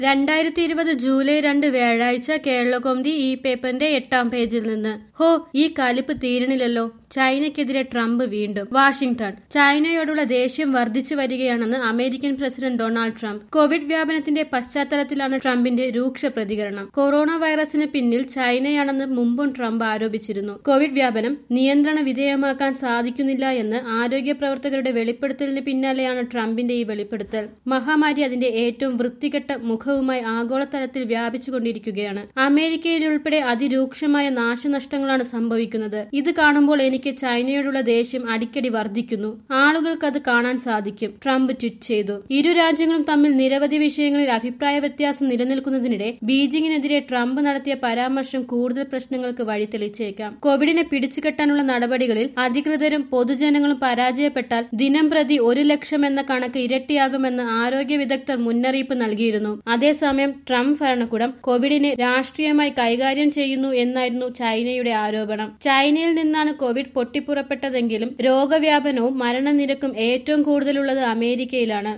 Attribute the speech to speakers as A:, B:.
A: രണ്ടായിരത്തി ഇരുപത് ജൂലൈ രണ്ട് വ്യാഴാഴ്ച കേരളകൗമുദി ഈ പേപ്പറിന്റെ എട്ടാം പേജിൽ നിന്ന് ഹോ ഈ കലിപ്പ് തീരണില്ലല്ലോ ചൈനയ്ക്കെതിരെ ട്രംപ് വീണ്ടും വാഷിംഗ്ടൺ ചൈനയോടുള്ള ദേഷ്യം വർദ്ധിച്ചു വരികയാണെന്ന് American president Donald Trump Covid വ്യാപനത്തിന്റെ പശ്ചാത്തലത്തിലാണ് ട്രംപിന്റെ രൂക്ഷ പ്രതികരണം കൊറോണ വൈറസിന് പിന്നിൽ ചൈനയാണെന്ന് മുമ്പും ട്രംപ് ആരോപിച്ചിരുന്നു കോവിഡ് വ്യാപനം നിയന്ത്രണ വിധേയമാക്കാൻ സാധിക്കുന്നില്ല എന്ന് ആരോഗ്യ പ്രവർത്തകരുടെ വെളിപ്പെടുത്തലിന് പിന്നാലെയാണ് ട്രംപിന്റെ ഈ വെളിപ്പെടുത്തൽ മഹാമാരി അതിന്റെ ഏറ്റവും വൃത്തികെട്ട മുഖവുമായി ആഗോളതലത്തിൽ വ്യാപിച്ചുകൊണ്ടിരിക്കുകയാണ് അമേരിക്കയിൽ ഉൾപ്പെടെ അതിരൂക്ഷമായ നാശനഷ്ടങ്ങളാണ് സംഭവിക്കുന്നത് ഇത് കാണുമ്പോൾ എനിക്ക് ചൈനയോടുള്ള ദേഷ്യം അടിക്കടി വർദ്ധിക്കുന്നു ആളുകൾക്ക് അത് കാണാൻ സാധിക്കും ട്രംപ് ട്വീറ്റ് ചെയ്തു ഇരു രാജ്യങ്ങളും തമ്മിൽ നിരവധി വിഷയങ്ങളിൽ അഭിപ്രായ വ്യത്യാസം നിലനിൽക്കുന്നതിനിടെ ബീജിംഗിനെതിരെ ട്രംപ് നടത്തിയ പരാമർശം കൂടുതൽ പ്രശ്നങ്ങൾക്ക് വഴിതെളിച്ചേക്കാം കോവിഡിനെ പിടിച്ചുകെട്ടാനുള്ള നടപടികളിൽ അധികൃതരും പൊതുജനങ്ങളും പരാജയപ്പെട്ടാൽ ദിനം പ്രതി ഒരു ലക്ഷം എന്ന കണക്ക് ഇരട്ടിയാകുമെന്ന് ആരോഗ്യ വിദഗ്ധർ മുന്നറിയിപ്പ് നൽകിയിരുന്നു അതേസമയം ട്രംപ് ഭരണകൂടം കോവിഡിനെ രാഷ്ട്രീയമായി കൈകാര്യം ചെയ്യുന്നു എന്നായിരുന്നു ചൈനയുടെ ആരോപണം ചൈനയിൽ നിന്നാണ് കോവിഡ് പൊട്ടിപ്പുറപ്പെട്ടതെങ്കിലും രോഗവ്യാപനവും മരണനിരക്കും ഏറ്റവും കൂടുതലുള്ളത് അമേരിക്കയിലാണ്